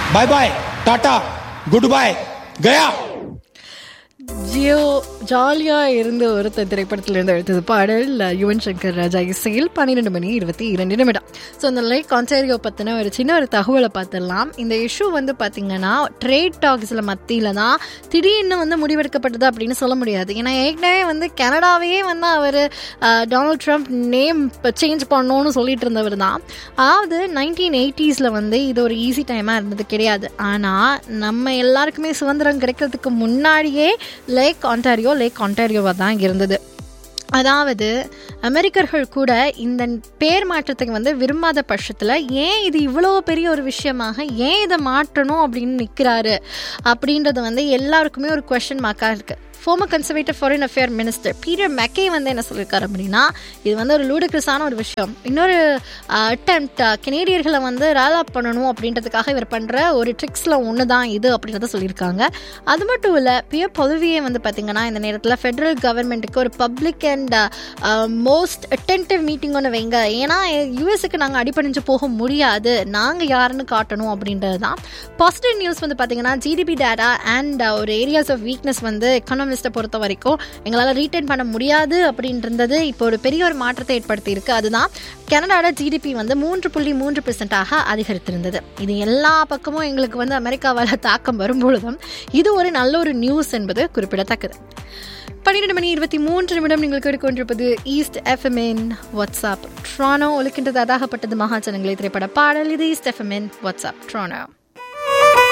bye bye tata good bye गया ஜியோ ஜாலியாக இருந்த ஒருத்த திரைப்படத்திலிருந்து எடுத்தது பாடல் யுவன் சங்கர் ராஜா இசையில் பன்னிரெண்டு மணி இருபத்தி இரண்டு நிமிடம் ஸோ இந்த லைக் கான்டேரியோ பற்றின ஒரு சின்ன ஒரு தகவலை பார்த்துடலாம் இந்த இஷ்யூ வந்து பார்த்திங்கன்னா ட்ரேட் டாக்ஸில் மத்தியில் தான் திடீர்னு வந்து முடிவெடுக்கப்பட்டது அப்படின்னு சொல்ல முடியாது ஏன்னா ஏற்கனவே வந்து கனடாவே வந்து அவர் டொனால்ட் ட்ரம்ப் நேம் சேஞ்ச் பண்ணணும்னு சொல்லிட்டு இருந்தவர் தான் அதாவது நைன்டீன் எயிட்டிஸில் வந்து இது ஒரு ஈஸி டைமாக இருந்தது கிடையாது ஆனால் நம்ம எல்லாருக்குமே சுதந்திரம் கிடைக்கிறதுக்கு முன்னாடியே லேக் ஆண்டாரியோ லேக் ஆண்டாரியோவாக தான் இருந்தது அதாவது அமெரிக்கர்கள் கூட இந்த பேர் மாற்றத்துக்கு வந்து விரும்பாத பட்சத்தில் ஏன் இது இவ்வளோ பெரிய ஒரு விஷயமாக ஏன் இதை மாற்றணும் அப்படின்னு நிற்கிறாரு அப்படின்றது வந்து எல்லாருக்குமே ஒரு கொஷின் மார்க்காக இருக்குது former conservative foreign affair minister Peter McKay வந்து என்ன சொல்லியிருக்காரு அப்படின்னா இது வந்து ஒரு லூடக்ரஸான ஒரு விஷயம் இன்னொரு அட்டெம்ப்ட் கெனேடியர்களை வந்து ரேலாப் பண்ணணும் அப்படின்றதுக்காக இவர் பண்ணுற ஒரு ட்ரிக்ஸில் ஒன்று தான் இது அப்படின்றத சொல்லியிருக்காங்க அது மட்டும் இல்லை பியர் பொதுவியே வந்து பார்த்திங்கன்னா இந்த நேரத்தில் ஃபெடரல் கவர்மெண்ட்டுக்கு ஒரு public and most attentive meeting ஒன்று வைங்க ஏன்னா யூஎஸ்க்கு நாங்கள் அடிப்பணிஞ்சு போக முடியாது நாங்கள் யாருன்னு காட்டணும் அப்படின்றது தான் பாசிட்டிவ் நியூஸ் வந்து பார்த்திங்கன்னா ஜிடிபி டேட்டா அண்ட் ஒரு ஏரியாஸ் ஆஃப் வீக்னஸ் வந்து எக்கனாமிஸ்ட்டை பொறுத்த வரைக்கும் எங்களால் ரீட்டைன் பண்ண முடியாது அப்படின்றது இப்போ ஒரு பெரிய ஒரு மாற்றத்தை ஏற்படுத்தி இருக்கு அதுதான் கனடாவோட ஜிடிபி வந்து மூன்று புள்ளி மூன்று பெர்சென்ட்டாக அதிகரித்திருந்தது இது எல்லா பக்கமும் எங்களுக்கு வந்து அமெரிக்காவால் தாக்கம் வரும்பொழுதும் இது ஒரு நல்ல ஒரு நியூஸ் என்பது குறிப்பிடத்தக்கது பன்னிரெண்டு மணி இருபத்தி மூன்று நிமிடம் நீங்கள் கேட்டுக்கொண்டிருப்பது ஈஸ்ட் எஃப்எம்என் வாட்ஸ்அப் ட்ரானோ ஒலிக்கின்றது அதாகப்பட்டது மகாஜனங்களை திரைப்பட பாடல் இது ஈஸ்ட் எஃப்எம்என் வாட்ஸ்அப் ட்ரானோ